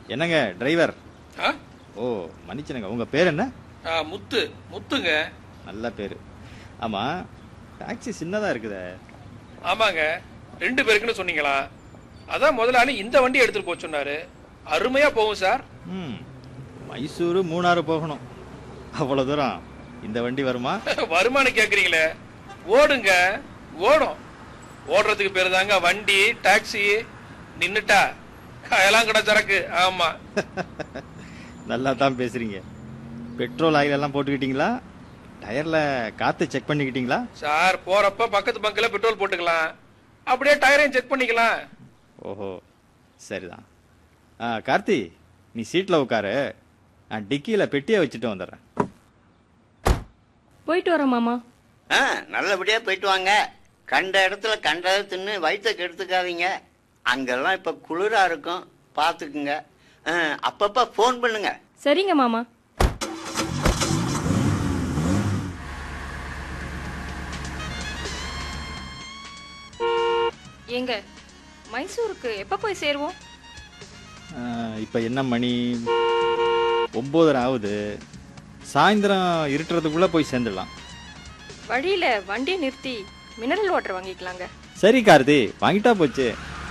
என்னங்க டிரைவர் ஆ? ஓ மன்னிச்சிடுங்க உங்க பேர் என்ன ஆ, முத்து முத்துங்க நல்ல பேர் ஆமா டாக்ஸி சின்னதா இருக்குதே ஆமாங்க ரெண்டு பேருக்குன்னு சொன்னீங்களா அதான் முதலாளி இந்த வண்டி எடுத்துட்டு போக சொன்னாரு அருமையா போகும் சார் ம் மைசூரு மூணாறு போகணும் அவ்வளவு தூரம் இந்த வண்டி வருமா வருமானம் கேக்குறீங்களே ஓடுங்க ஓடும் ஓடுறதுக்கு பேரு தாங்க வண்டி டாக்ஸி நின்னுட்டா எல்லாம் கடை சரக்கு ஆமா நல்லா தான் பேசுறீங்க பெட்ரோல் ஆயில் எல்லாம் போட்டுக்கிட்டீங்களா டயர்ல காத்து செக் பண்ணிக்கிட்டீங்களா சார் போறப்ப பக்கத்து பங்க்ல பெட்ரோல் போட்டுக்கலாம் அப்படியே டயரையும் செக் பண்ணிக்கலாம் ஓஹோ சரிதான் ஆ கார்த்தி நீ சீட்டில் உட்காரு நான் டிக்கியில் பெட்டியை வச்சுட்டு வந்துடுறேன் போயிட்டு வரோம் மாமா ஆ நல்லபடியா போயிட்டு வாங்க கண்ட இடத்துல கண்டதை தின்னு வயிற்ற கெடுத்துக்காதீங்க அங்கெல்லாம் இப்ப குளிரா இருக்கும் பார்த்துக்குங்க ஆ, அப்பப்ப ஃபோன் பண்ணுங்க சரிங்க மாமா ஏங்க மைசூருக்கு எப்ப போய் சேருவோம் இப்போ என்ன மணி ஒம்போதரை ஆகுது சாயந்தரம் இருட்டுறதுக்குள்ளே போய் சேர்ந்துடலாம் வழியில வண்டியை நிறுத்தி மினரல் வாட்டர் வாங்கிக்கலாங்க சரி கார்த்தி வாங்கிட்டா போச்சு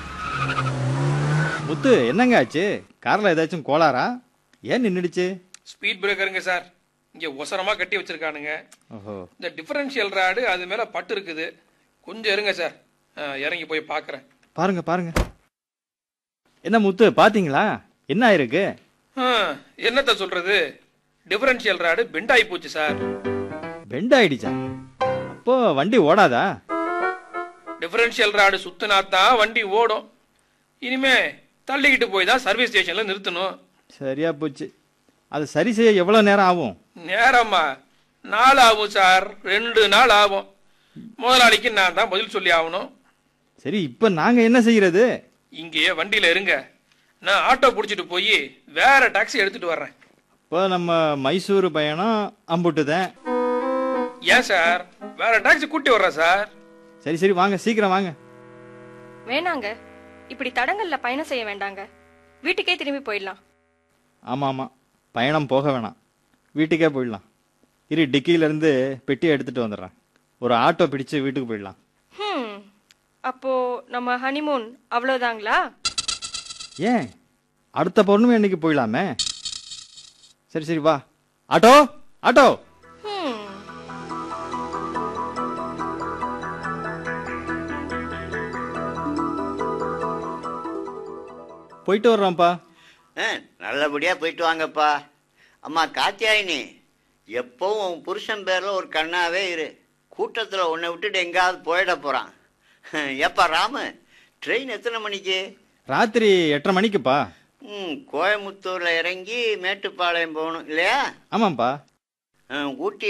முத்து என்னங்க ஆச்சு காரில் ஏதாச்சும் கோளாரா ஏன் நின்றுடுச்சு ஸ்பீட் பிரேக்கருங்க சார் இங்க ஒசரமா கட்டி வச்சிருக்கானுங்க ஓஹோ இந்த டிஃபரன்ஷியல் ராடு அது மேல பட்டு இருக்குது கொஞ்சம் இருங்க சார் ஆ, இறங்கி போய் பார்க்கறேன் பாருங்க பாருங்க என்ன முத்து பாத்தீங்களா என்ன ஆயிருக்கு ஆ, என்னத்த சொல்றது டிஃபரன்ஷியல் ராடு பெண்ட் ஆகி போச்சு சார் பெண்ட் ஆயிடுச்சா அப்போ வண்டி ஓடாதா டிஃபரன்ஷியல் ராடு சுத்தினா தான் வண்டி ஓடும் இனிமே தள்ளிக்கிட்டு போய் தான் சர்வீஸ் ஸ்டேஷன்ல நிறுத்தணும் சரியா போச்சு அது சரி செய்ய எவ்வளவு நேரம் ஆகும் நேரமா நாள் ஆகும் சார் ரெண்டு நாள் ஆகும் முதலாளிக்கு நான் தான் பதில் சொல்லி ஆகணும் சரி இப்ப நாங்க என்ன செய்யறது இங்கேயே வண்டியில இருங்க நான் ஆட்டோ பிடிச்சிட்டு போய் வேற டாக்ஸி எடுத்துட்டு வர்றேன் இப்போ நம்ம மைசூர் பயணம் அம்புட்டுதேன் ஏன் சார் வேற டாக்ஸி கூட்டி வர்றேன் சார் சரி சரி வாங்க சீக்கிரம் வாங்க வேணாங்க இப்படி தடங்கள்ல பயணம் செய்ய வேண்டாங்க வீட்டுக்கே திரும்பி போயிடலாம் ஆமா ஆமா பயணம் போக வேணாம் வீட்டுக்கே போயிடலாம் இரு டிக்கியில இருந்து பெட்டியை எடுத்துட்டு வந்துடுறேன் ஒரு ஆட்டோ பிடிச்சு வீட்டுக்கு போயிடலாம் ஹம் அப்போ நம்ம ஹனிமூன் அவ்வளோதாங்களா ஏன் அடுத்த பௌர்ணமி அன்னைக்கு போயிடலாமே சரி சரி வா ஆட்டோ ஆட்டோ ஹம் போயிட்டு வர்றோம்ப்பா ஆ, நல்லபடியா போயிட்டு வாங்கப்பா அம்மா காத்தியாயினி எப்பவும் உன் புருஷன் பேர்ல ஒரு கண்ணாவே இரு கூட்டத்துல உன்னை விட்டுட்டு எங்காவது போயிட போறான் ஏப்பா ராமு ட்ரெயின் எத்தனை மணிக்கு ராத்திரி எட்டரை மணிக்குப்பா ம் கோயம்புத்தூர்ல இறங்கி மேட்டுப்பாளையம் போகணும் இல்லையா ஆமாம்ப்பா ஆ, ஊட்டி